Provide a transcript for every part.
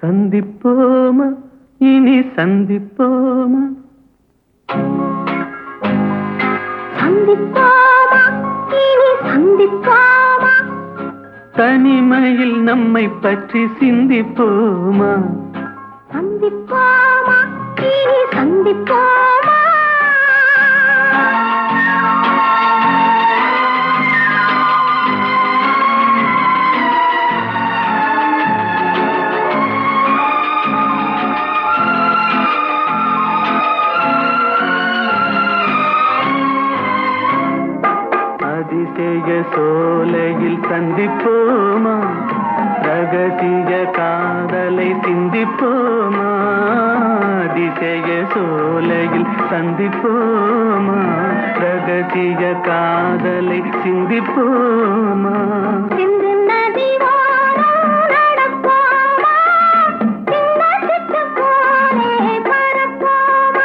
சந்திப்போமா இனி சந்திப்போமா சந்திப்போமா இனி சந்திப்போமா தனிமையில் நம்மை பற்றி சிந்திப்போமா சந்திப்போமா இனி சந்திப்போமா அதிசய சோலையில் சந்திப்போமா ரகசிய காதலை சிந்திப்போமா அதிசய சோலையில் சந்திப்போமா ரகசிய காதலை சிந்திப்போமா சிந்து நதி ஓரம் நடப்போமா சின்ன சிட்டு போலே பறப்போமா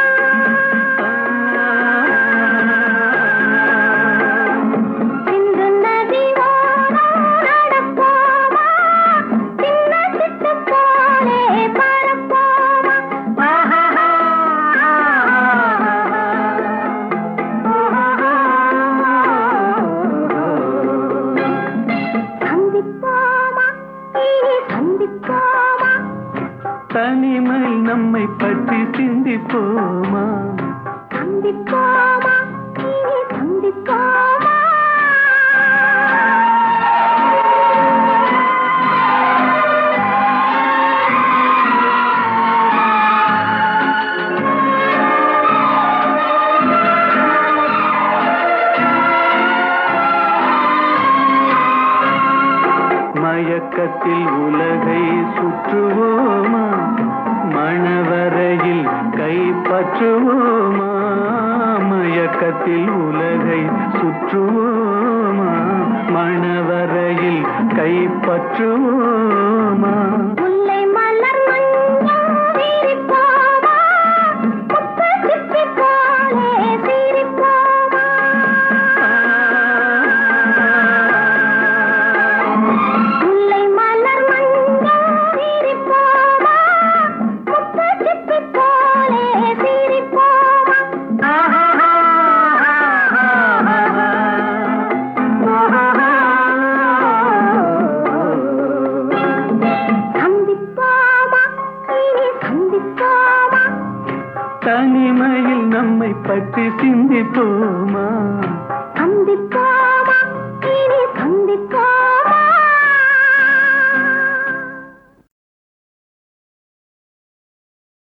சிந்து நதி ஓரம் நடப்போமா சின்ன சிட்டு போலே பறப்போமா சந்திப்போமா இனி சந்திப்போமா தனிமையில் நம்மை பற்றி சிந்திப்போமா சந்திப்போமா இனி சந்திப்போமா மயக்கத்தில் உலகை சுற்றுவோமா மணவரையில் கைப்பற்றுவோமா மயக்கத்தில் உலகை சுற்றுவோமா மணவரையில் கைப்பற்றுவோமா முல்லை மலர் மஞ்சள் விரிப்போமா முத்து சிப்பி போலே சிரிப்போமா முல்லை மலர் மஞ்சள் விரிப்போமா முத்து சிப்பி போலே சிரிப்போமா சந்திப்போமா இனி சந்திப்போமா தனிமையில் நம்மை பற்றி சிந்திப்போமா